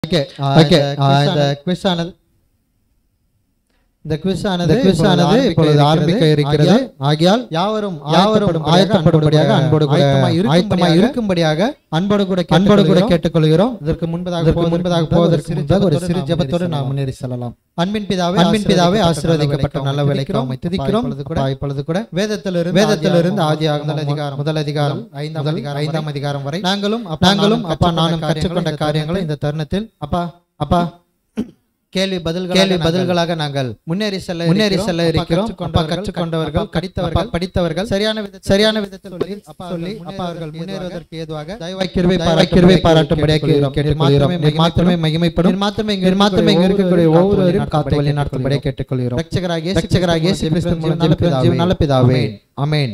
Okay okay இந்த quiz ஆனது இந்த குவிஸ் ஆனது இந்த quiz ஆனது இப்பொழுது ஆரம்பிக்க இருக்கிறது ஆகையால் யாவரும் யாவரும் ஆயத்தப்படும்படியாக அன்போடு கூட ஆயத்தமாய் இருக்கும்படியாக அன்போடு கூட அன்போடு கூட கேட்டுக்கொள்கிறோம் இதற்கு முன்பதாக இதற்கு போவதற்கு முன்பதாக போவதற்கு முன்பாக ஒரு சிறு ஜெபத்தோடு நாம் முன்னேறி செல்லலாம் அன்பின் பிதாவே அன்பின் பிதாவே ஆசீர்வதிக்கப்பட்ட நல்ல வேலைக்கு துதிக்கிறோம். உம்மை துதிக்கிறோம் இப்பொழுது கூட அப்பா, இப்பொழுது கூட வேதத்திலிருந்து வேதத்திலிருந்து ஆதி முதல் அதிகாரம் முதல் அதிகாரம் ஐந்தாம் முதல் அதிகாரம் ஐந்தாம் வரை அதிகாரம் வரை நாங்களும் அப்பா நாங்களும் அப்பா கற்றுக்கொண்ட நானும் கற்றுக்கொண்ட காரியங்களை காரியங்களை இந்த தருணத்தில் அப்பா அப்பா கேள்வி பதில்கள் கேள்வி பதில்களாக நாங்கள் முன்னேறி செல்ல முன்னேறி இருக்கிறோம். செல்ல அப்பா இருக்கிறோம் அப்பா கற்றுக்கொண்டவர்கள் கற்றுக்கொண்டவர்கள் அப்பா படித்தவர்கள் அப்பா படித்தவர்கள் சரியான விதத்தில் சரியான விதத்தில் சொல்லி அப்பா சொல்லி அப்பா அவர்கள் முன்னேறுவதற்கு ஏதுவாக தயவாய் கிருபை பாரா கிருபை பாராட்டும்படியாக கேட்டுக்கொள்கிறோம் நீர் மாத்திரமே மகிமைப்படும் நீர் மாத்திரமே நீர் மாத்திரமே இங்க இருக்கக்கூடிய ஒவ்வொருவரையும் காத்து காத்து வழி நடத்தும்படியாக கேட்டுக்கொள்கிறோம் ரட்சகராகிய ரட்சகராகிய இயேசு கிறிஸ்து மூலம் ஜெபிக்கிறோம் ஜீவன் நல்ல பிதாவே ஆமென்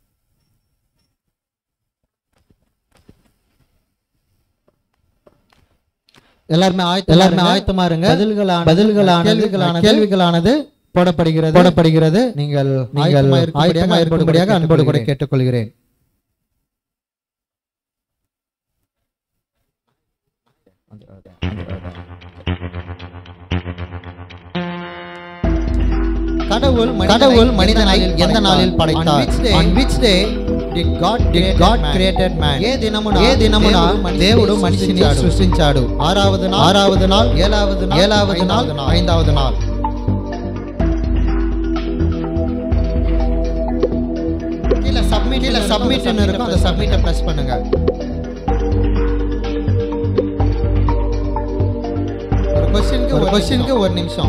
எல்லாருமே ஆயத்தமா எல்லாருமே இருங்க. ஆயத்தமா இருங்க பதில்களானது பதில்களானது கேள்விகளானது கேள்விகளானது போடப்படுகிறது போடப்படுகிறது நீங்கள் நீங்கள் ஆயத்தமா இருக்கும்படியாக ஆயத்தமா இருக்கும்படியாக அன்போடு கூட கேட்டுக்கொள்கிறேன் கடவுள் கடவுள் மனிதனை எந்த நாளில் படைத்தார் on which day did God did God created man ఏ దినమున ఏ దినమున దేవుడు మనిషిని సృష్టించాడు ఆరావది నాள் ఆరావది నాள் ఏలావది నాள் ఏలావది నాள் ఐదవది నాள். ஐந்தாவது நாள் கீழே சப்மிட் கீழே சப்மிட்னு இருக்கும் அந்த சப்மிட்டை பிரஸ் பண்ணுங்க ஒரு கொஸ்டினுக்கு ஒரு கொஸ்டினுக்கு ஒரு நிமிஷம்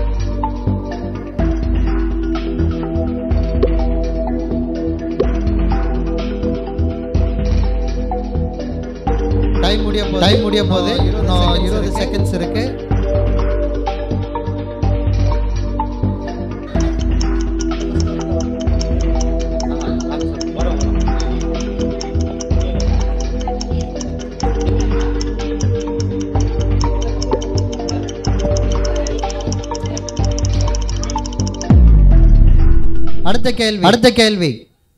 டைம் முடிய போகுது டைம் முடிய போது இன்னும் இன்னும் இருபது இருபது செகண்ட்ஸ் செகண்ட்ஸ் இருக்கு அடுத்த கேள்வி அடுத்த கேள்வி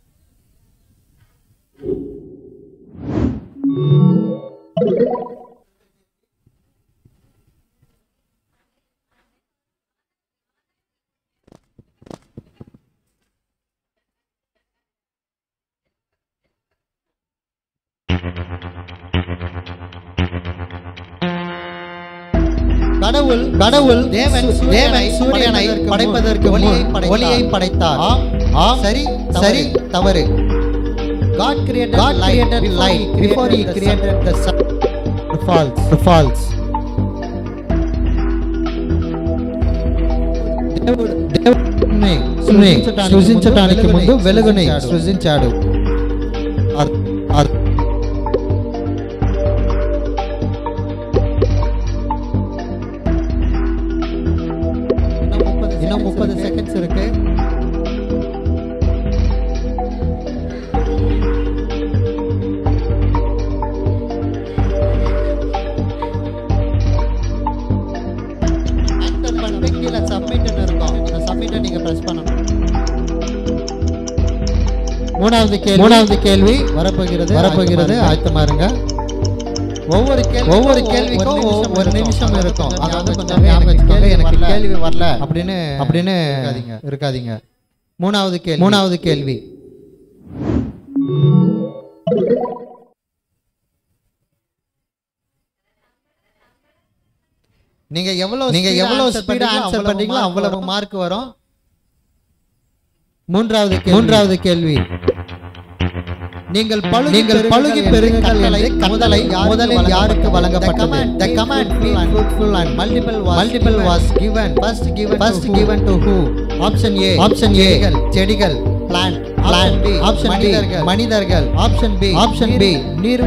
கடவுள் கடவுள் தேவன் தேவன் சூரியனை படைப்பதற்கு ஒளியை முன் படைத்தார். ஒளியை படைத்தார் ஆம் ஆம் சரி சரி தவறு God created God light created before light he before he created the sun. created the sun. False. False. దేవుడు దేవుడిని సృజించటానికి ముందు వెలుగుని సృజించాడు అర్- అర్- இன்னும் முப்பது இன்னும் முப்பது செகண்ட்ஸ் இருக்கு ஆன்சர் பண்ணிட்டு கீழே சப்மிட்னு இருக்கும் அந்த சப்மிட்டை நீங்க பிரஸ் பண்ணணும் மூணாவது கேள்வி மூணாவது கேள்வி வரப்போகிறது வரப்போகிறது ஆயத்தமா இருங்க ஒவ்வொரு கேள்வி ஒவ்வொரு கேள்விக்கும் ஒரு ஒரு நிமிஷம் நிமிஷம் இருக்கும் இருக்கும் அதை அதை கொஞ்சம் கொஞ்சம் ஞாபகம் ஞாபகம் வச்சுக்கோங்க. எனக்கு எனக்கு கேள்வி வரல அப்படின்னு அப்படின்னு இருக்காதீங்க. இருக்காதீங்க மூணாவது கேள்வி மூணாவது கேள்வி நீங்க எவ்வளவு நீங்க speed எவ்வளவு answer ஸ்பீடா பண்றீங்களோ ஆன்சர் பண்றீங்களோ mark அவ்வளவு வரும். மார்க் வரும் மூன்றாவது கேள்வி மூன்றாவது கேள்வி நீங்கள் பழுகி நீங்கள் பழுகி பெறுங்கள் என்று கட்டளை முதலில் யாருக்கு வழங்கப்பட்டது the command be fruitful and multiple was multiple was given first given first to who? given to who option A option ஏ செடிகள். செடிகள் plant plan B option B மனிதர்கள் மனிதர்கள் ஆப்ஷன் பி ஆப்ஷன் பி நீர்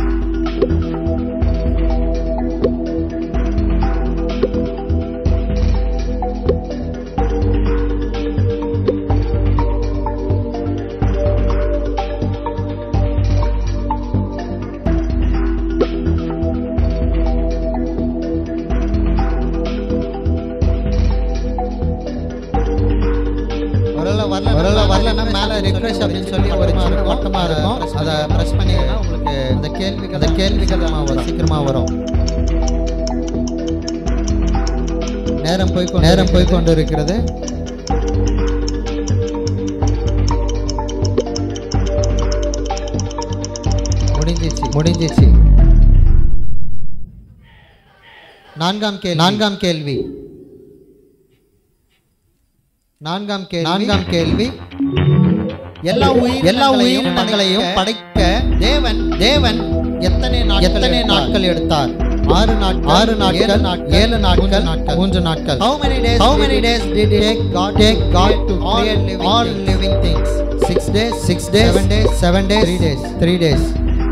வரல வரல வரல வரலன்னா மேல ரிஃப்ரெஷ் அப்படின்னு சொல்லி ஒரு சின்ன ஓட்டமா இருக்கும் அதை பிரஸ் பண்ணீங்கன்னா உங்களுக்கு அந்த கேள்வி அந்த கேள்விகள் வரும் சீக்கிரமா வரும் நேரம் போய் நேரம் போய் கொண்டு இருக்கிறது முடிஞ்சிச்சு முடிஞ்சிச்சு நான்காம் கேள்வி நான்காம் கேள்வி நான்காம் கேள்வி நான்காம் கேள்வி எல்லா உயிர் எல்லா உயிரினங்களையும் படைக்க தேவன் தேவன் எத்தனை நாட்கள் எத்தனை நாட்கள் எடுத்தார் ஆறு நாட்கள் ஆறு நாட்கள் ஏழு நாட்கள் நாட்கள் மூன்று நாட்கள் how many days how many days did it take god take god to create living all living things six days six days seven days seven days three days three days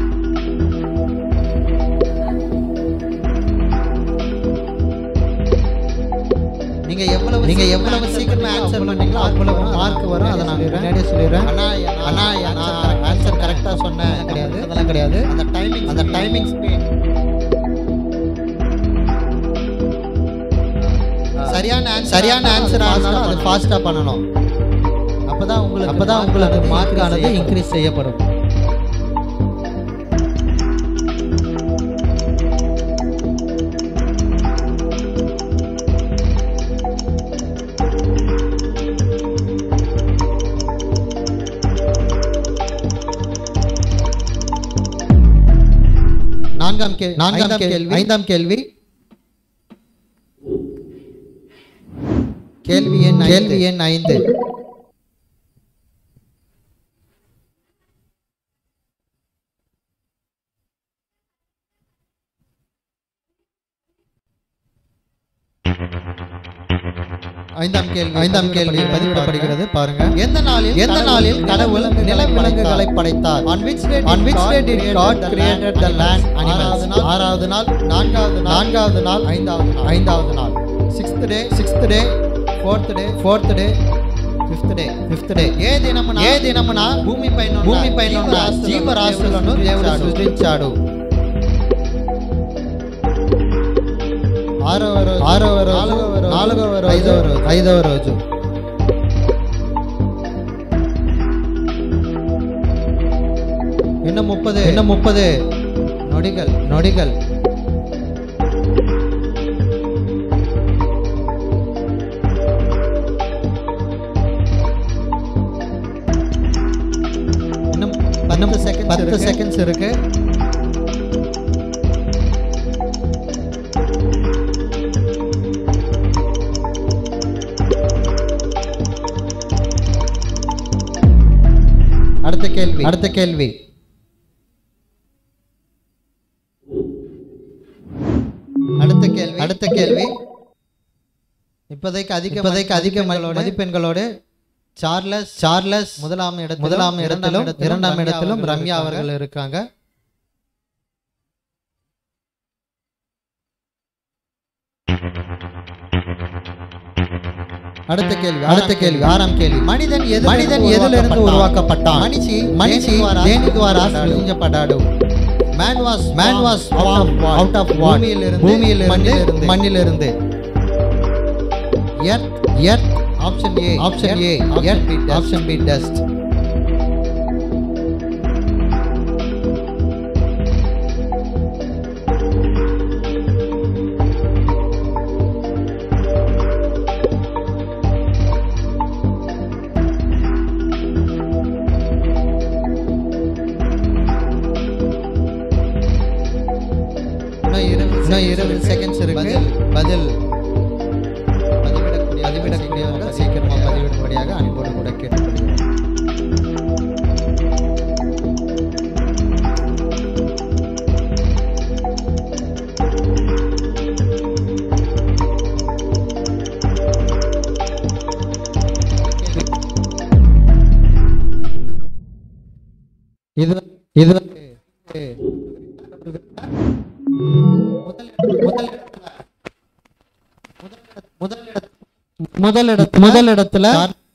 நீங்க எவ்வளவு நீங்க எவ்வளவு சீக்கிரமா ஆன்சர் பண்ணீங்களோ அவ்வளவு mark வரும் அதை நான் முன்னாடியே சொல்லிடுறேன் அண்ணா அண்ணா நான் ஆன்சர் கரெக்டா சொன்னேன் கிடையாது அதெல்லாம் கிடையாது அந்த டைமிங் அந்த டைமிங் ஸ்பீட் சரியான சரியான ஆன்சர் ஆனாலும் அது ஃபாஸ்டா பண்ணணும் அப்பதான் உங்களுக்கு அப்பதான் உங்களுக்கு மார்க் ஆனது இன்க்ரீஸ் செய்யப்படும் நான்காம் கேள்வி நான்காம் கேள்வி ஐந்தாம் கேள்வி கேள்வி எண் கேள்வி எண் ஐந்து ஐந்தாம் கேள்வி ஐந்தாம் கேள்வி பதிவிடப்படுகிறது பாருங்க எந்த நாளில் எந்த நாளில் கடவுள் நிலவிலங்குகளை படைத்தார் on which day on which day did god created the land animals ஆறாவது நாள் நான்காவது நான்காவது நாள் ஐந்தாவது நாள் ஐந்தாவது நாள் sixth day sixth day fourth day fourth day fifth day fifth day ఏ దినమున ఏ దినమున భూమి పైన భూమి పైన ఉన్న జీవరాశులను దేవుడు సృష్టించాడు ఆరవ రోజు ఆరవ రోజు నాలుగవ రోజు ఐదవ రోజు ఐదవ రోజు இன்னும் முப்பது இன்னும் முப்பது நொடிகள் நொடிகள் இன்னும் பத்து செகண்ட் பத்து செகண்ட்ஸ் இருக்கு அடுத்த கேள்வி அடுத்த கேள்வி அடுத்த கேள்வி அடுத்த கேள்வி இப்போதைக்கு அதிக இப்போதைக்கு அதிக மதிப்பெண்களோடு சார்லஸ் சார்லஸ் முதலாம் இட முதலாம் இடத்திலும் இரண்டாம் இடத்திலும் ரம்யா அவர்கள் இருக்காங்க அடுத்த கேள்வி அடுத்த கேள்வி ஆறாம் கேள்வி மனிதன் எது மனிதன் எதிலிருந்து உருவாக்கப்பட்டான் மனுஷி மனுஷி దేని ద్వారా సృజించబడ్డాడు man was man was out of பூமியில் இருந்து பூமியில் இருந்து மண்ணிலிருந்து earth earth option A option A earth option B dust இன்னும் இருபது இன்னும் இருபது செகண்ட்ஸ் இருக்கு பதில் பதிவிடக்கூடிய பதிவிடக்கூடியவர்கள் சீக்கிரமாக பதிவிடும்படியாக அன்போடு கூட கேட்டுக்கொள்கிறோம் இது இது முதல் முதல் இட முதல் இடத்துல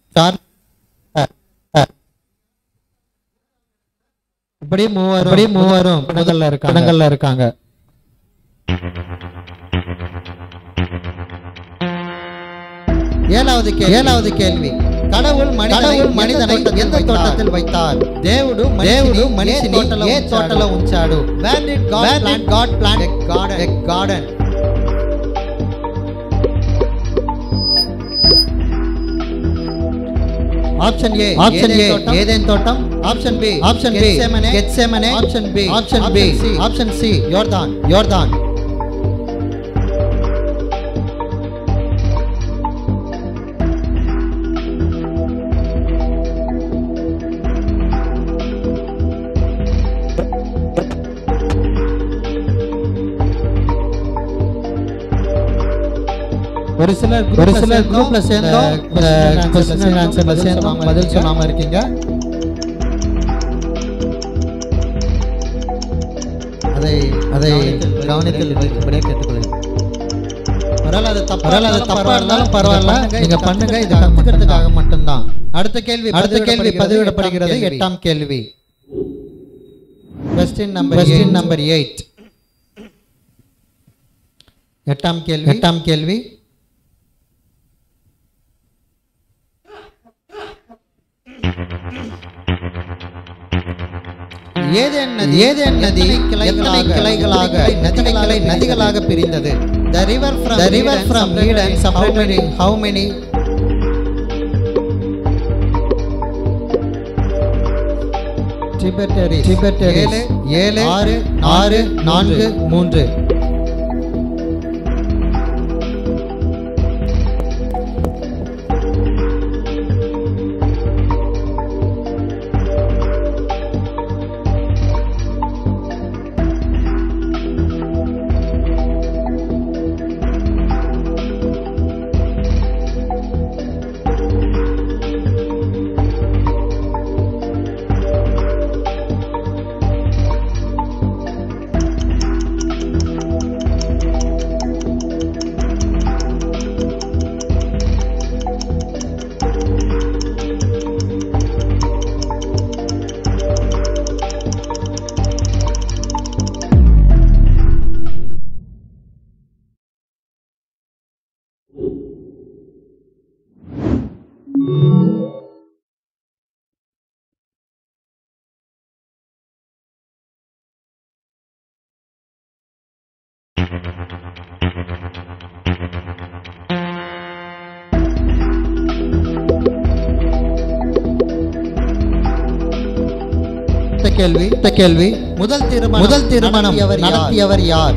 இப்படி மூவரும் இப்படி மூவரும் இடங்கள்ல இருக்காங்க இடங்கள்ல இருக்காங்க ஏழாவது கேள்வி ஏழாவது கேள்வி கடவுள் கடவுள் மனிதனை எந்த தோட்டத்தில் வைத்தார் దేవుడు దేవుడు మనిషిని ఏ తోటలో ఉంచాడు where did God where did God plant a garden a garden option A option A ஏதேன் தோட்டம் ஆப்ஷன் பி ஆப்ஷன் பி கெத்செமனே option B option B option C யோர்தான் யோர்தான் ஒரு சிலர் ஒரு சிலர் குரூப்ல சேர்ந்தோம் கொஸ்டின் ஆன்சர்ல சேர்ந்தோம் பதில் சொல்லாம இருக்கீங்க அதை அதை கவனத்தில் வைக்கும்படியே கேட்டுக்கொள்கிறேன் பரவாயில்ல அது தப்பா பரவாயில்ல அது தப்பா இருந்தாலும் பரவாயில்ல நீங்க பண்ணுங்க இது கத்துக்கிறதுக்காக மட்டும்தான் அடுத்த கேள்வி அடுத்த கேள்வி பதிவிடப்படுகிறது எட்டாம் கேள்வி question number question number eight எட்டாம் கேள்வி எட்டாம் கேள்வி ஏதேன் நதி ஏதேன் நதி எத்தனை கிளைகளாக நதிகளை நதிகளாக பிரிந்தது the river from the river from eden separated in how many tributaries tributaries ஏழு ஆறு ஆறு நான்கு மூன்று அடுத்த கேள்வி அடுத்த கேள்வி முதல் திருமணம் முதல் திருமணம் நடத்தியவர் யார்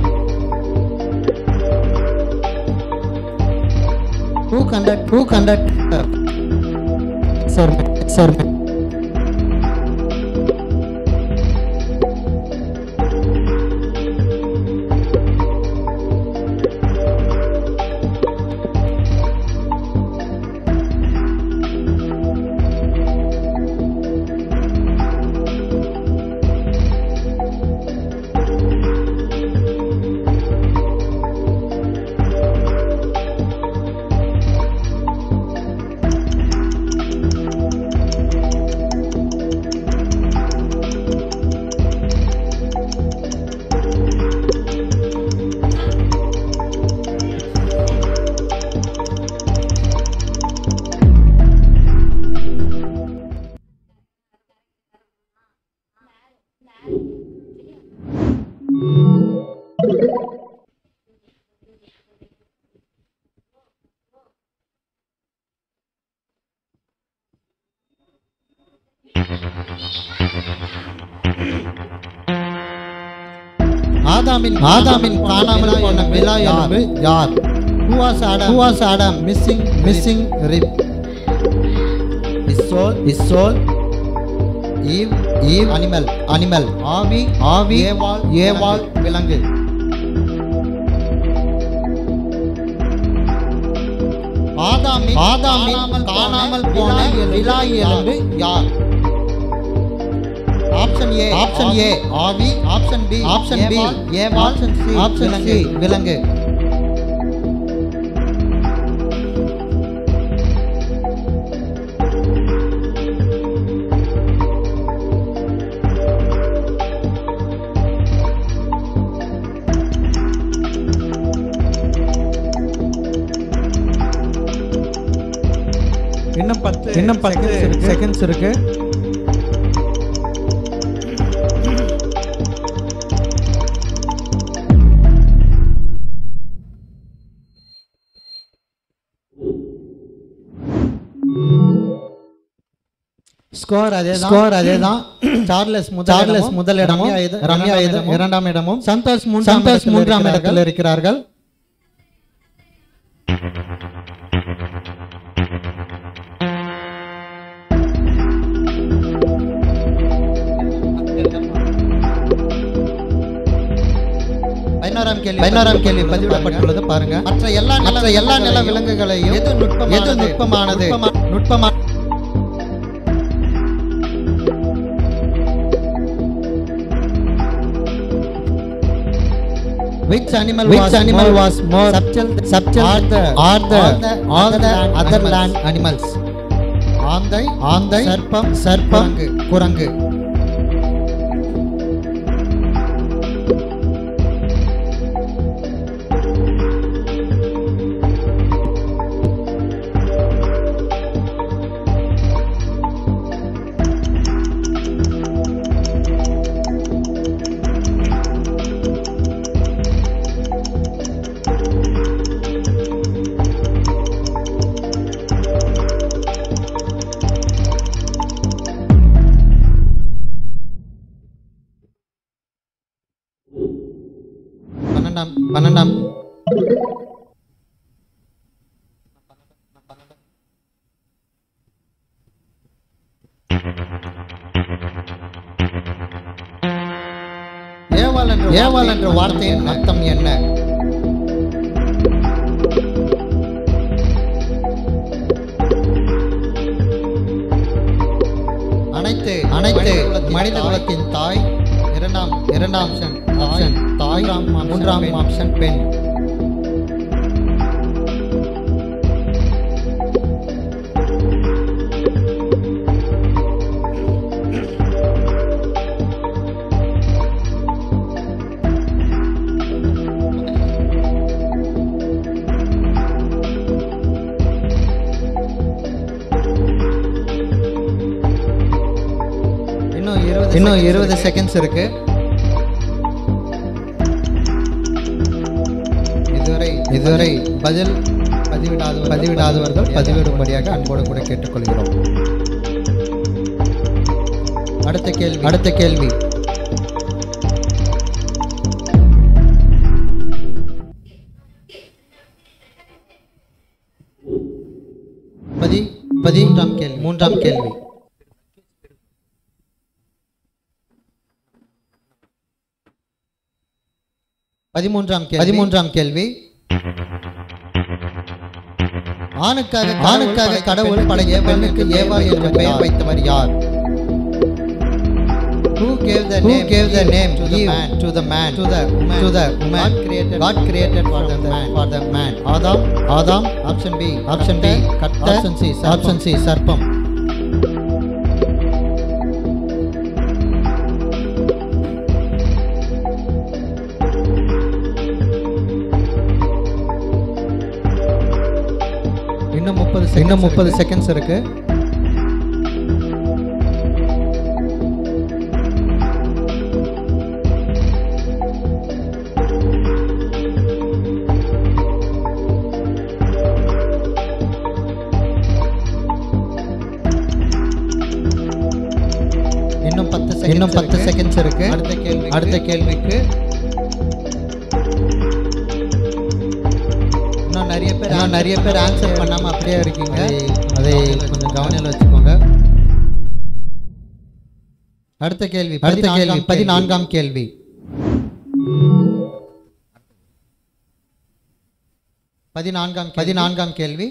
who conduct who conduct sir sir ஆதாமின் ஆதாமின் காணாமல் போன விழா எலும்பு யார் who was Adam who was Adam missing missing rib is soul is soul Eve Eve animal animal ஆவி ஆவி ஏவாள் ஏவாள் விலங்கு ஆதாமின் ஆதாமின் காணாமல் போன விழா எலும்பு யார் ஆப்ஷன் ஏ ஆப்ஷன் ஏ ஆவி ஆப்ஷன் பி ஆப்ஷன் பி ஏவாள் ஆப்ஷன் சி ஆப்ஷன் சி விலங்கு இன்னும் பத்து இன்னும் பத்து செகண்ட்ஸ் இருக்கு ஸ்கோர் அதே ஸ்கோர் அதே தான் சார்லஸ் முதல் சார்லஸ் முதலிடமும் ரம்யா இது இரண்டாம் இடமும் சந்தோஷ் சந்தோஷ் மூன்றாம் இடத்தில் இருக்கிறார்கள் பதினாறாம் கேள்வி பதினாறாம் கேள்வி பதிவிடப்பட்டுள்ளது பாருங்க மற்ற எல்லா மற்ற எல்லா நில விலங்குகளையும் எது நுட்பம் எது நுட்பமானது நுட்பமா Which animal Which was animal more was more subtle, subtle are the are the all the other land animals? ஆந்தை ஆந்தை சர்ப்பம் சர்ப்பம் குரங்கு பன்னெண்டாம் பன்னெண்டாம் ஏவாள் என்ற ஏவாள் என்ற வார்த்தையின் அர்த்தம் என்ன அனைத்து அனைத்து மனித குலத்தின் தாய் இரண்டாம் இரண்டாம் ஆப்ஷன் ஆப்ஷன் தாய் மூன்றாம் ஆப்ஷன் பெண் இன்னும் இருபது இன்னும் இருபது செகண்ட்ஸ் இருக்கு இதுவரை இதுவரை பதில் பதிவிடாத பதிவிடாதவர்கள் பதிவிடும்படியாக அன்போடு கூட கேட்டுக்கொள்கிறோம் அடுத்த கேள்வி அடுத்த கேள்வி பதி பதி மூன்றாம் கேள்வி மூன்றாம் கேள்வி பதிமூன்றாம் கேள்வி பதிமூன்றாம் கேள்வி ஆணுக்காக ஆணுக்காக கடவுள் படைய பெண்ணுக்கு ஏவா என்ற பெயர் வைத்தவர் யார் Who gave the name? Who gave the name to the man? To the man? To the woman? To the woman? God created. God created for the man. For the man. ஆதாம் ஆதாம் ஆப்ஷன் பி ஆப்ஷன் பி கர்த்தர் option C option C சர்ப்பம் இன்னும் முப்பது இன்னும் முப்பது seconds இருக்கு இன்னும் பத்து இன்னும் பத்து செகண்ட்ஸ் இருக்கு அடுத்த கேள்வி அடுத்த கேள்விக்கு இன்னும் நிறைய பேர் இன்னும் நிறைய பேர் ஆன்சர் பண்ணாம அப்படியே இருக்கீங்க அதை கொஞ்சம் கவனியில் வச்சுக்கோங்க அடுத்த கேள்வி அடுத்த கேள்வி பதினான்காம் கேள்வி பதினான்காம் பதினான்காம் கேள்வி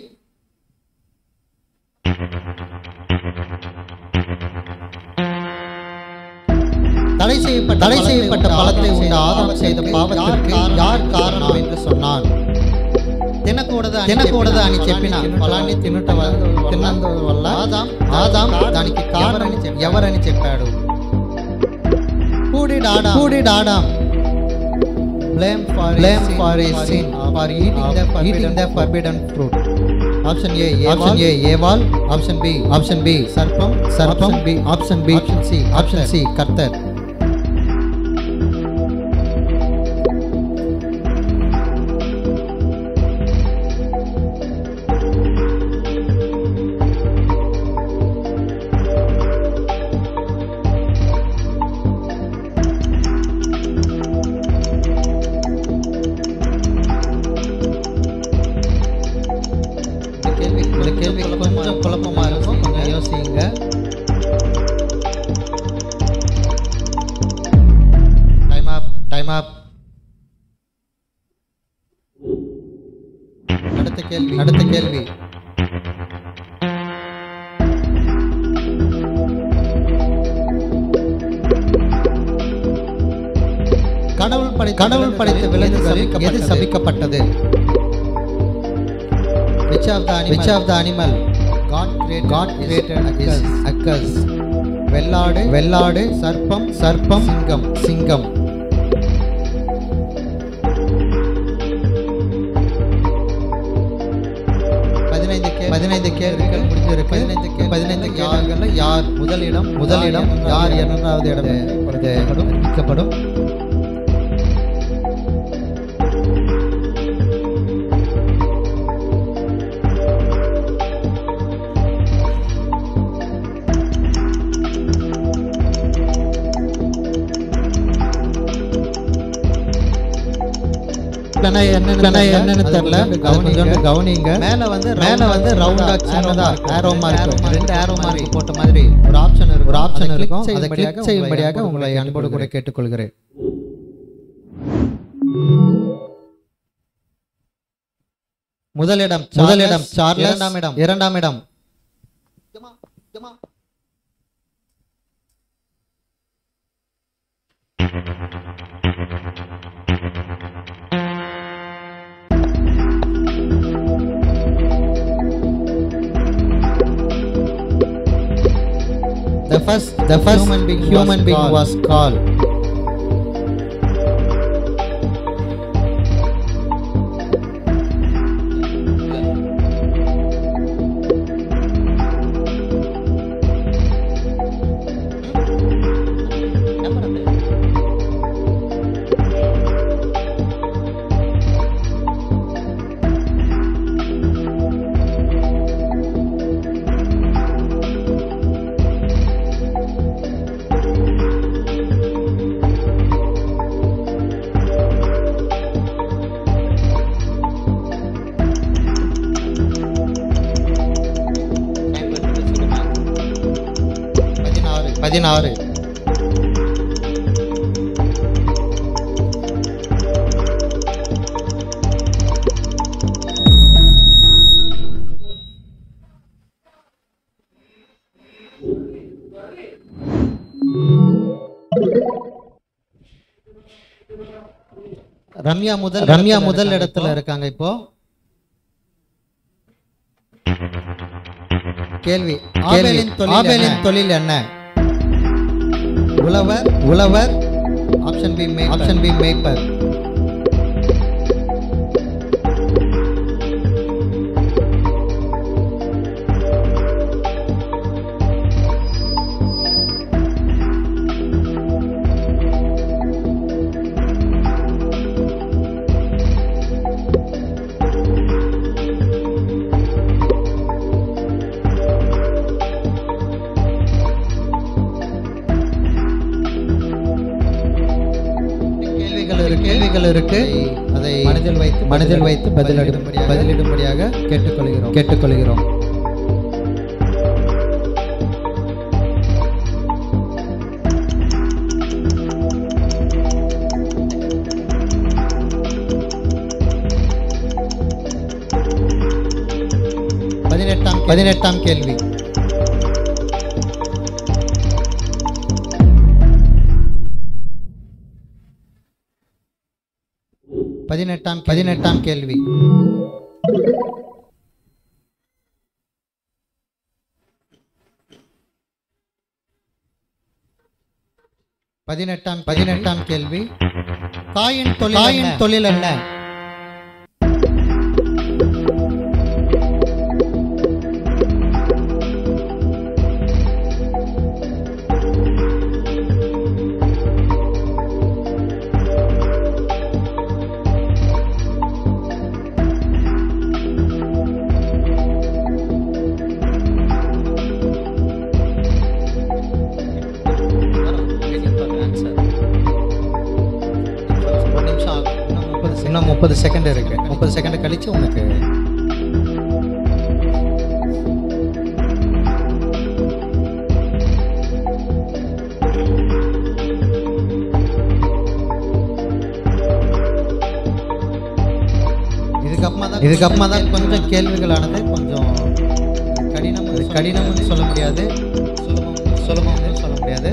தடை செய்யப்பட்ட தடை செய்யப்பட்ட பழத்தை உண்ட ஆதாம் செய்த பாவத்திற்கு யார் காரணம் என்று சொன்னான் తినకూడదు తినకూడదు అని చెప్పిన ఫలాన్ని తినుట వల్ల తిన్నందువల్ల ఆదాం ఆదాం దానికి కారణం ఎవరని చెప్పాడు కూడి డాడా కూడి డాడా blame for blame for a sin for eating the eating the forbidden fruit option A option A ఏవాల్ ఆప్షన్ బి ఆప్షన్ బి సర్పం సర్పం B option B option C option C కర్తర్ கேள்வி கொஞ்சம் குழப்பமா இருக்கும் கொஞ்சம் யோசிங்க டைம் அப் டைம் அப் அடுத்த கேள்வி அடுத்த கேள்வி கடவுள் படை கடவுள் படைத்த விலங்குகளில் எது சபிக்கப்பட்டது which of the animal which of the animal god created god created is accursed வெள்ளாடு வெள்ளாடு சர்ப்பம் சர்ப்பம் சிங்கம் சிங்கம் பதினைந்து கே பதினைந்து கேள்விகள் முடிஞ்சிருக்கு பதினைந்து கே பதினைந்து யார்கள்ல யார் முதலிடம் முதலிடம் யார் இரண்டாவது இடம் இப்பொழுது அறிவிக்கப்படும் இல்லைன்னா என்னன்னு இல்லைன்னா என்னன்னு தெரியல கவனிங்க கவனிங்க மேல வந்து மேல வந்து ரவுண்டா சின்னதா ஏரோ மார்க் ரெண்டு ஏரோ மார்க் போட்ட மாதிரி ஒரு ஆப்ஷன் இருக்கு ஒரு ஆப்ஷன் இருக்கும் அதை கிளிக் செய்யும்படியாக உங்களை அன்போடு கூட கேட்டுக்கொள்கிறேன் முதலிடம் முதலிடம் சார்லஸ் இரண்டாம் இடம் இரண்டாம் இடம் The first, the first human being, human being was called. பதினாறு பதினாறு ரம்யா முதல் ரம்யா முதல் இடத்துல இருக்காங்க இப்போ கேள்வி ஆபேலின் தொழில் ஆபேலின் தொழில் என்ன உழவர் உழவர் ஆப்ஷன் பி மே ஆப்ஷன் பி மேய்ப்பர் கேள்விகள் இருக்கு கேள்விகள் இருக்கு அதை மனதில் வைத்து மனதில் வைத்து பதிலிடும் பதிலிடும்படியாக கேட்டுக்கொள்கிறோம் கேட்டுக்கொள்கிறோம் பதினெட்டாம் பதினெட்டாம் கேள்வி பதினெட்டாம் பதினெட்டாம் கேள்வி பதினெட்டாம் பதினெட்டாம் கேள்வி காயின் தொழில் காயின் தொழில் என்ன ஒரு நிமிஷம் ஆகும். இன்னும் முப்பது இன்னும் முப்பது செகண்ட் இருக்கு முப்பது செகண்ட் கழிச்சு உனக்கு இதுக்கப்புறமா தான் இதுக்கப்புறமா தான் கொஞ்சம் கேள்விகளானது கொஞ்சம் கடினம் கடினம்னு சொல்ல முடியாது சுலபம் சுலபம்னு சொல்ல முடியாது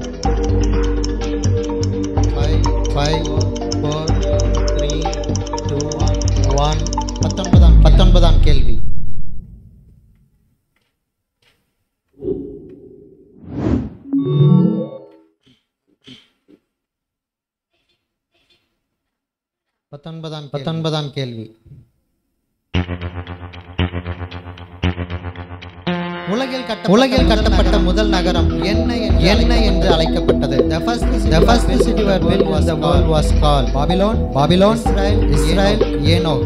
five five four three two one பத்தொன்பதாம் பத்தொன்பதாம் கேள்வி பத்தொன்பதாம் பத்தொன்பதாம் கேள்வி உலகில் கட்ட உலகில் கட்டப்பட்ட முதல் நகரம் என்ன என்று- என்ன என்று அழைக்கப்பட்டது the first city, the first city were built was the world was called babylon babylon israel israel enoch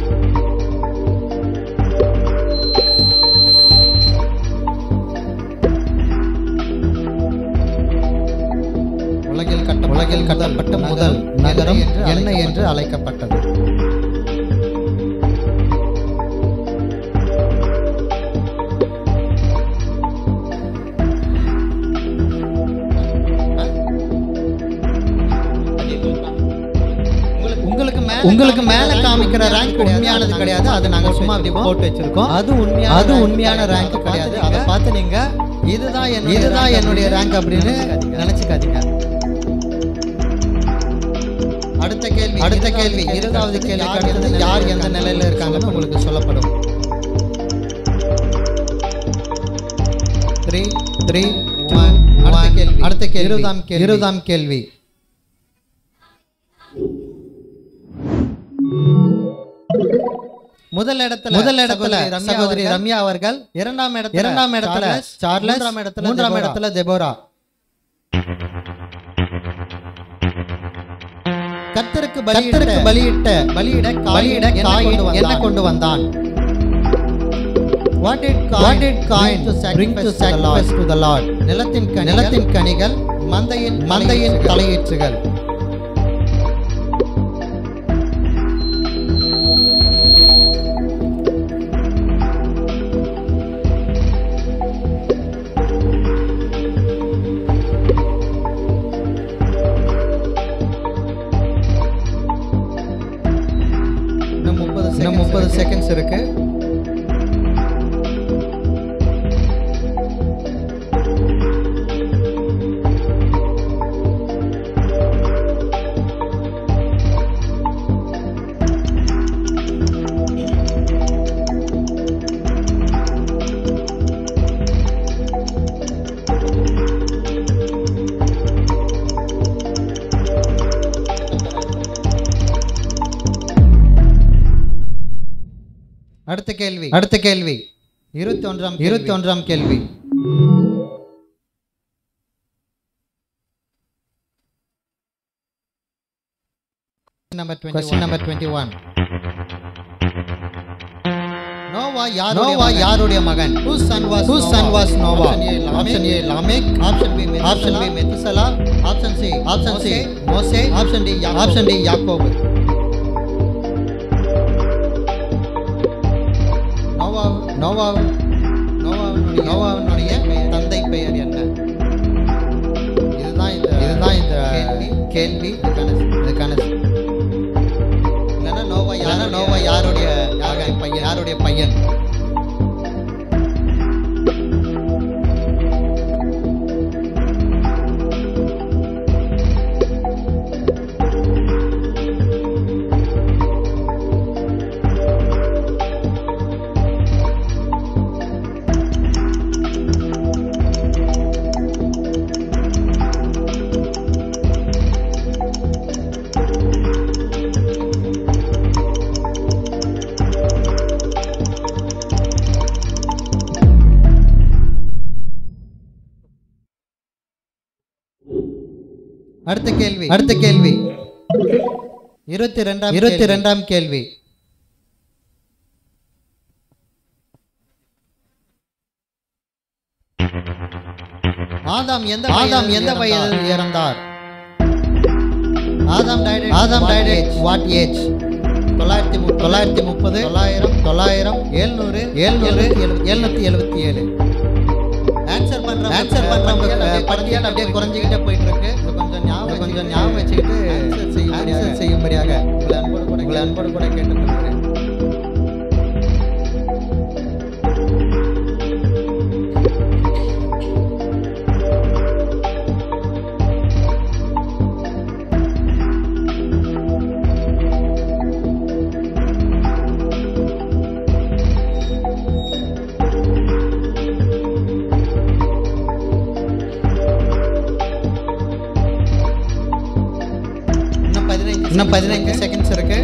உலகில் கட்ட உலகில் கட்டப்பட்ட முதல் நகரம் என்ன என்று அழைக்கப்பட்டது உங்களுக்கு மேல உங்களுக்கு மேல காமிக்கிற ரேங்க் உண்மையானது கிடையாது அது நாங்க சும்மா அப்படி போட்டு வச்சிருக்கோம் அது உண்மையான அது உண்மையான ரேங்க் கிடையாது அதை பார்த்து நீங்க இதுதான் என்ன இதுதான் என்னுடைய ரேங்க் அப்படின்னு நினைச்சுக்காதீங்க அடுத்த கேள்வி அடுத்த கேள்வி இருபதாவது கேள்வி அடுத்தது யார் எந்த நிலையில இருக்காங்கன்னு உங்களுக்கு சொல்லப்படும் த்ரீ த்ரீ ஒன் அடுத்த கேள்வி அடுத்த கேள்வி இருபதாம் கேள்வி இருபதாம் கேள்வி முதல் இடத்துல முதல் இடத்துல சகோதரி ரம்யா அவர்கள் இரண்டாம் இடத்துல இரண்டாம் இடத்துல சார்லஸ் மூன்றாம் இடத்துல மூன்றாம் இடத்துல தெபோரா கர்த்தருக்கு பலியிட்ட பலியிட்ட பலியிட பலியிட காயின் என்ன கொண்டு வந்தான் What did Cain, what did Cain bring to sacrifice to the Lord? நிலத்தின் கனி- நிலத்தின் கனிகள் மந்தையின் மந்தையின் தலையீற்றுகள் இன்னும் முப்பது இன்னும் முப்பது செகண்ட்ஸ் இருக்கு அடுத்த கேள்வி அடுத்த கேள்வி இருபத்தி ஒன்றாம் இருபத்தி ஒன்றாம் கேள்வி number question number twenty one நோவா யார் நோவா யாருடைய மகன் whose son was whose son was நோவா ஆப்ஷன் ஏ லாமேக் ஆப்ஷன் பி ஆப்ஷன் பி மெத்துசலா ஆப்ஷன் சி ஆப்ஷன் சி மோசே ஆப்ஷன் டி ஆப்ஷன் டி யாக்கோபு நோவா நோவா நோவாவினுடைய நோவாவினுடைய தந்தை பெயர் என்ன இதுதான் இந்த இதுதான் இந்த கேள்வி கேள்வி இதுக்கான இதுக்கான இல்லைன்னா நோவா யாரா நோவா யாருடைய யாருடைய பையன் யாருடைய பையன் அடுத்த கேள்வி அடுத்த கேள்வி இருபத்தி ரெண்டாம் இருபத்தி ரெண்டாம் கேள்வி ஆதாம் எந்த ஆதாம் எந்த வயதில் இறந்தார் ஆதாம் died at Adam died at what age தொள்ளாயிரத்தி மு- தொள்ளாயிரத்தி முப்பது தொள்ளாயிரம் தொள்ளாயிரம் எழுநூறு எழுநூறு எழுநூத்தி எழுபத்தி ஏழு ஆன்சர் பண்ற ஆன்சர் பண்றவங்க பட்டியல் அப்படியே குறைஞ்சிக்கிட்டே போயிட்டு இருக்கு இது கொஞ்சம் ஞாபகம் கொஞ்சம் ஞாபகம் வச்சுக்கிட்டு ஆன்சர் செய்யும்படியாக செய்யும்படியாக உங்களை அன்போடு கூட உங்களை அன்போடு கூட கேட்டுக்கொள்கிறேன் இன்னும் பதினைஞ்சு செகண்ட்ஸ் இருக்கு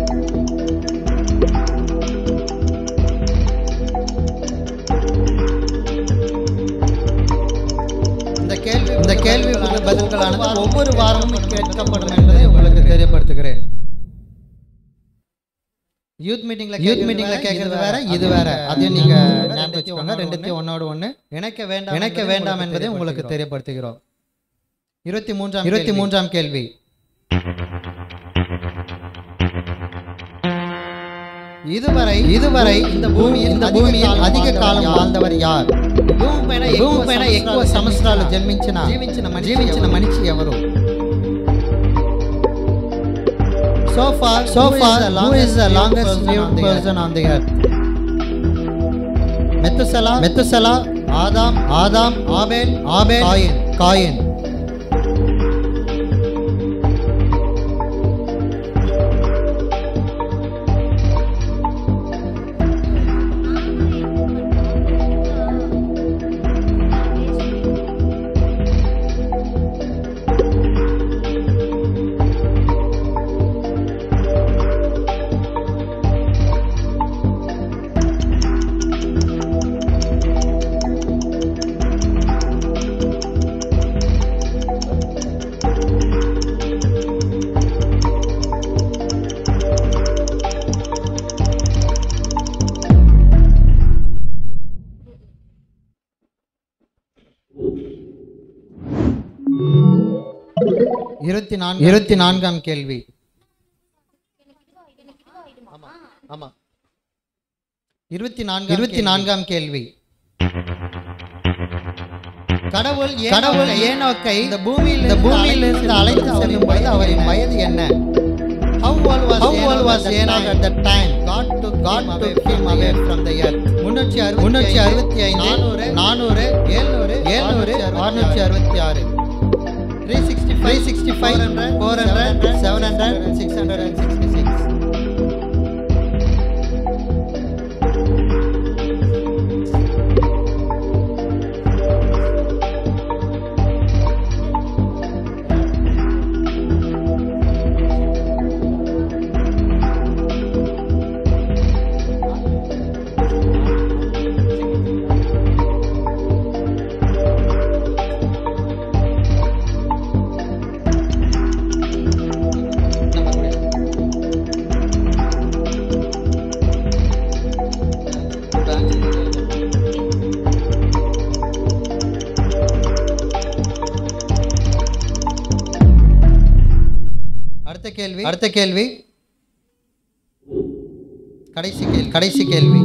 இந்த கேள்வி இந்த கேள்விக்கு பதில்களானது ஒவ்வொரு வாரமும் கேட்கப்படும் என்பதை உங்களுக்கு தெரியப்படுத்துகிறேன் யூத் மீட்டிங்ல யூத் மீட்டிங்ல கேட்கறது வேற இது வேற அதையும் நீங்க ஞாபகம் வச்சுக்கோங்க ரெண்டுத்தையும் ஒன்னோட ஒண்ணு இணைக்க வேண்டாம் இணைக்க வேண்டாம் என்பதை உங்களுக்கு தெரியப்படுத்துகிறோம் இருபத்தி மூன்றாம் இருபத்தி மூன்றாம் கேள்வி இதுவரை இதுவரை இந்த பூமியில் இந்த பூமியில் அதிக కాలం வாழ்ந்தவர் యార్ భూమి పైన భూమి పైన ఎక్కువ సంవత్సరాలు జన్మించిన జీవించిన జీవించిన మనిషి ఎవరు so far so far who is the longest lived person on the earth Methuselah Methuselah Adam Adam Abel Abel Cain Cain இருபத்தி நான்கு இருபத்தி நான்காம் கேள்வி ஆமா இருபத்தி நான்கு இருபத்தி நான்காம் கேள்வி கடவுள் கடவுள் ஏனோக்கை இந்த பூமியில் இந்த பூமியிலிருந்து அழைத்து செல்லும் பொழுது அவரின் வயது என்ன How old was How old was Enoch at that time? God took God took him away from the earth. முன்னூற்றி அறுபத்தி முன்னூற்றி அறுபத்தி ஐந்து நானூறு நானூறு ஏழ்நூறு ஏழ்நூறு அறுநூற்றி அறுபத்தி ஆறு three sixty five sixty five hundred four hundred seven hundred six hundred and sixty six அடுத்த கேள்வி அடுத்த கேள்வி கடைசி கேள்வி கடைசி கேள்வி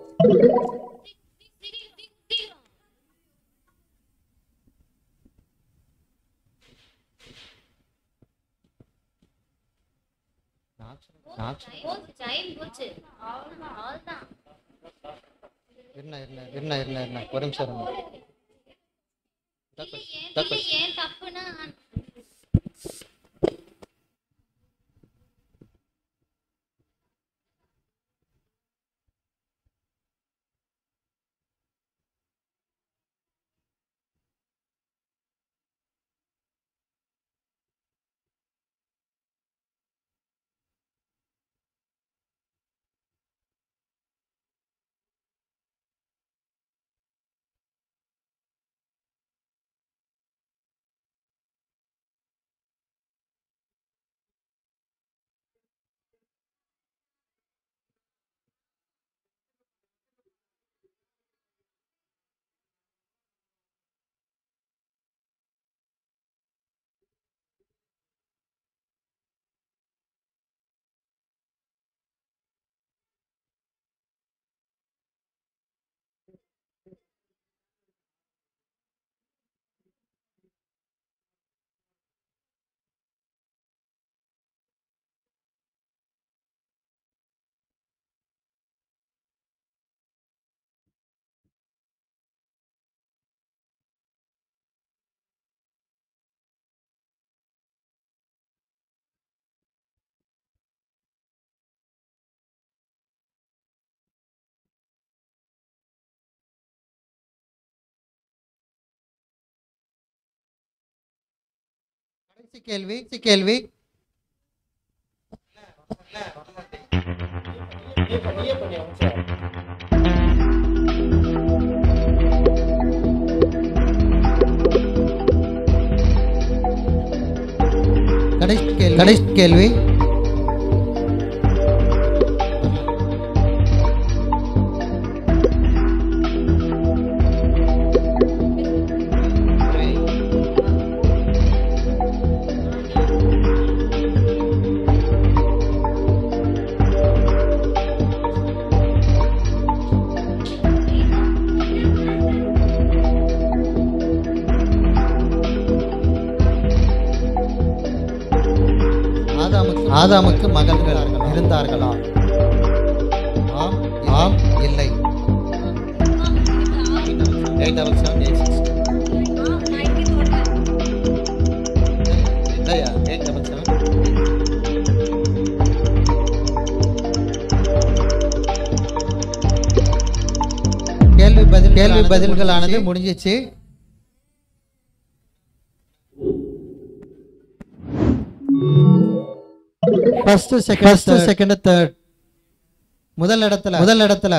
போச்சு டைம் போச்சு அவ்வளவுதான் அவ்வளவுதான் இருண்ணா இருண்ணா இருண்ணா இருண்ணா இருண்ணா ஒரு நிமிஷம் இருங்க இல்ல, ஏன் சொல்லி ஏன் தப்புனா கடைசி கேள்வி கடைசி கேள்வி கடைசி கேள்வி கடைசி கேள்வி ஆதாமுக்கு ஆதாமுக்கு மகள்கள் இருந்தார்களா ஆம் ஆம் இல்லை eight double seven eight six இல்லையா எயிட் டபுள் செவன் கேள்வி பதில் கேள்வி பதில்களானது முடிஞ்சிச்சு first second first second third முதல் இடத்துல முதல் இடத்துல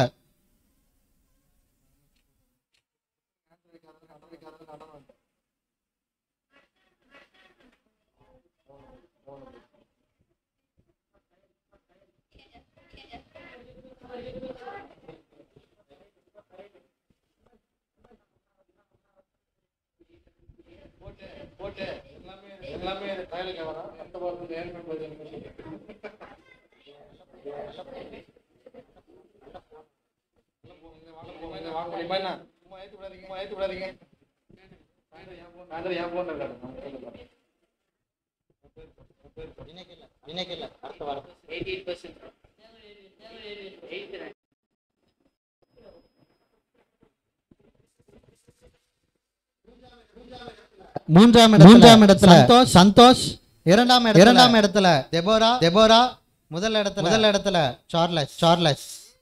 இன்னைக்கு இல்ல அடுத்த வாரம் மூன்றாம் இடத்துல மூன்றாம் இடத்துல சந்தோஷ் சந்தோஷ் இரண்டாம் இடத்துல இரண்டாம் இடத்துல தெபோரா தெபோரா முதல் இடத்துல முதல் இடத்துல சார்லஸ் சார்லஸ்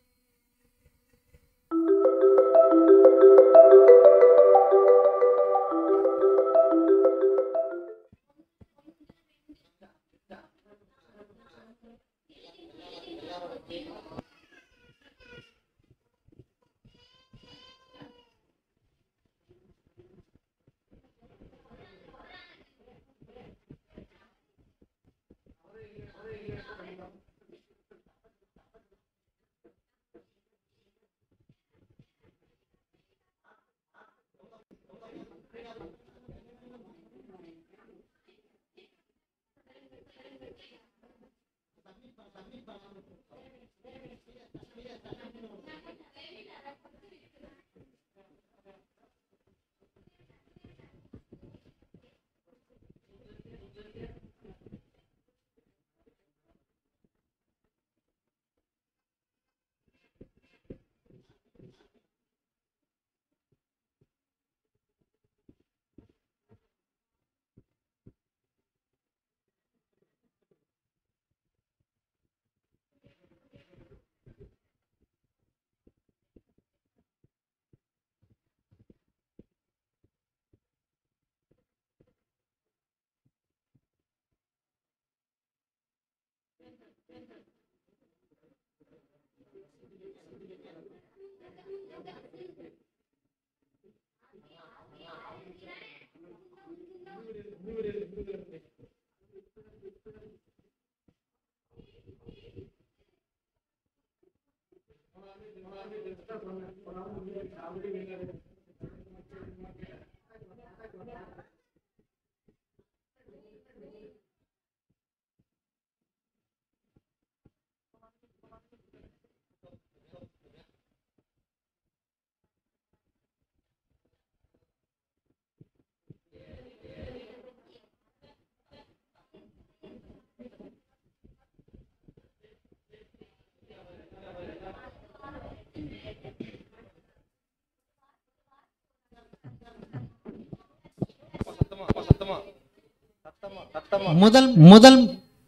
முதல் முதல்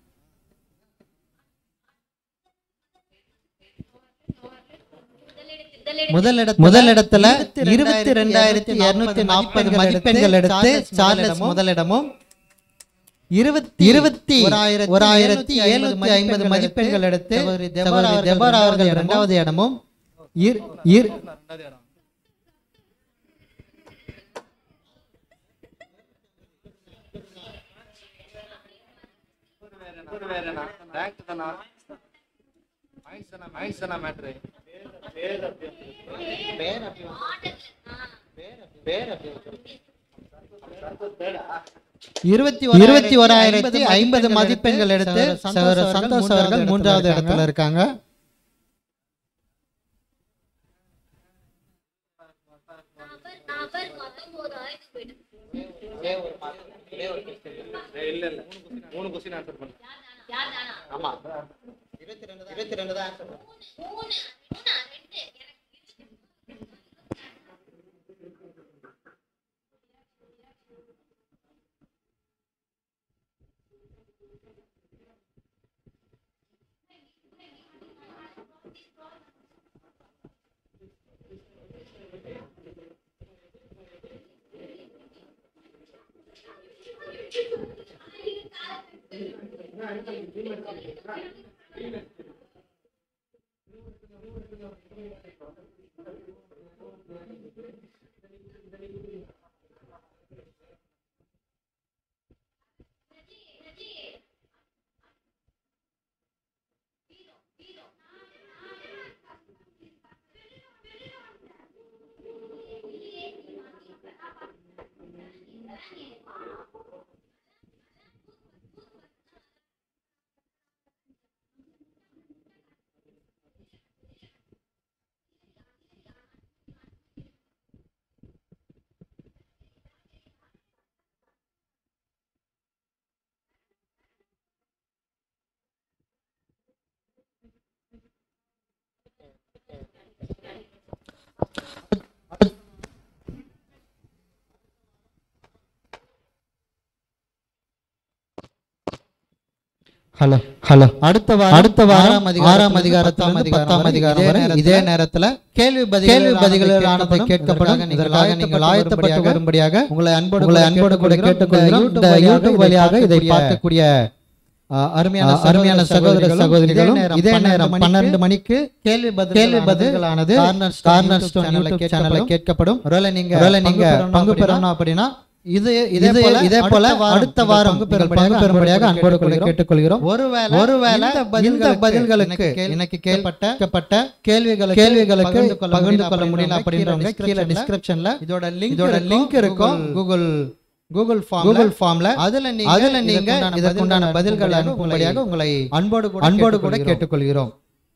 முதல் இடத்துல முதல் இடத்துல இருபத்தி ரெண்டாயிரத்தி இருநூத்தி நாற்பது மதிப்பெண்கள் எடுத்து சார்லஸ் முதலிடமும் இருபத்தி இருபத்தி ஒரு ஆயிரத்தி எழுநூத்தி ஐம்பது மதிப்பெண்கள் எடுத்து சகோதரி தெபாரா அவர்கள் இரண்டாவது இடமும் இர்- இர்- இருபத்தி இருபத்தி ஓராயிரத்தி ஐம்பது மதிப்பெண்கள் எடுத்து சகோதர சந்தோஷ் அவர்கள் மூன்றாவது இடத்துல இருக்காங்க அவர் அவர் பத்தொன்பதாயிரம் போயிட்டு யார் தானா ஆமா இருபத்தி ரெண்டு தான் மூணு மூணா ரெண்டு எனக்கு ஹலோ ஹலோ அடுத்த வாரம் அடுத்த வாரம் ஆறாம் அதிகாரத்தில் பத்தாம் அதிகாரம் வரை இதே நேரத்துல கேள்வி பதில் கேள்வி பதில்களானது கேட்கப்படும் இதற்காக நீங்கள் ஆயத்தப்பட்டு வரும்படியாக உங்களை அன்போடு உங்களை அன்போடு கூட கேட்டுக்கொள்கிறோம் இந்த யூடியூப் வழியாக இதை பார்க்கக்கூடிய ஆ, அருமையான அருமையான சகோதர சகோதரிகளும் இதே நேரம் பன்னெண்டு மணிக்கு கேள்வி பதில் கேள்வி பதில்களானது கார்னர் ஸ்டோன் யூடியூப் சேனல்ல கேட்கப்படும் ஒருவேளை நீங்க ஒருவேளை நீங்க பங்கு பெறணும் அப்படின்னா இது இதே போல இதே போல அடுத்த வாரம் பங்கு பெறும்படியாக அன்போடு கூட கேட்டுக்கொள்கிறோம் ஒருவேளை ஒருவேளை இந்த பதில்களுக்கு எனக்கு கேட்கப்பட்ட கேள்விகளை கேள்விகளுக்கு பகிர்ந்து கொள்ள முடியல அப்படின்றவங்க கீழே டிஸ்கிரிப்ஷன்ல இதோட லிங்க் இதோட லிங்க் இருக்கும் கூகுள் கூகுள் ஃபார்ம் கூகுள் ஃபார்ம்ல அதுல நீங்க அதுல நீங்க இதற்குண்டான பதில்கள் அனுப்பும்படியாக உங்களை அன்போடு கூட அன்போடு கூட கேட்டுக்கொள்கிறோம்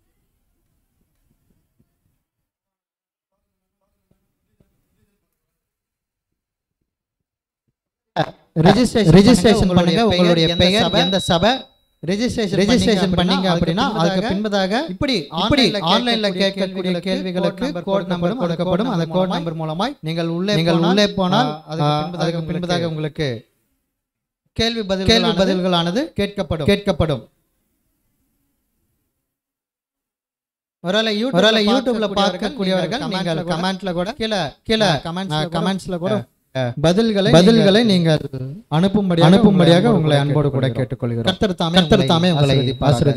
ரெஜிஸ்ட்ரேஷன் ரெஜிஸ்ட்ரேஷன் பண்ணுங்க உங்களுடைய பெயர் எந்த சபை ரெஜிஸ்ட்ரேஷன் ரெஜிஸ்ட்ரேஷன் பண்ணீங்க அப்படின்னா அதுக்கு பின்பதாக இப்படி இப்படி ஆன்லைன்ல கேட்கக்கூடிய கேள்விகளுக்கு கோட் நம்பர் கொடுக்கப்படும் அந்த கோட் நம்பர் மூலமாய் நீங்கள் உள்ளே நீங்கள் உள்ளே போனால் அதுக்கு பின்பதாக உங்களுக்கு கேள்வி பதில் கேள்வி பதில்களானது கேட்கப்படும் கேட்கப்படும் ஒருவேளை யூடியூப் ஒருவேளை யூடியூப்ல பார்க்கக்கூடியவர்கள் நீங்கள் கமெண்ட்ல கூட கீழே கீழே கமெண்ட்ஸ்ல கூட பதில்களை பதில்களை நீங்கள் அனுப்பும்படி அனுப்பும்படியாக உங்களை அன்போடு கூட கேட்டுக்கொள்கிறோம் கர்த்தர் தாமே கர்த்தர் தாமே உங்களை ஆசீர்வதிப்பாராக.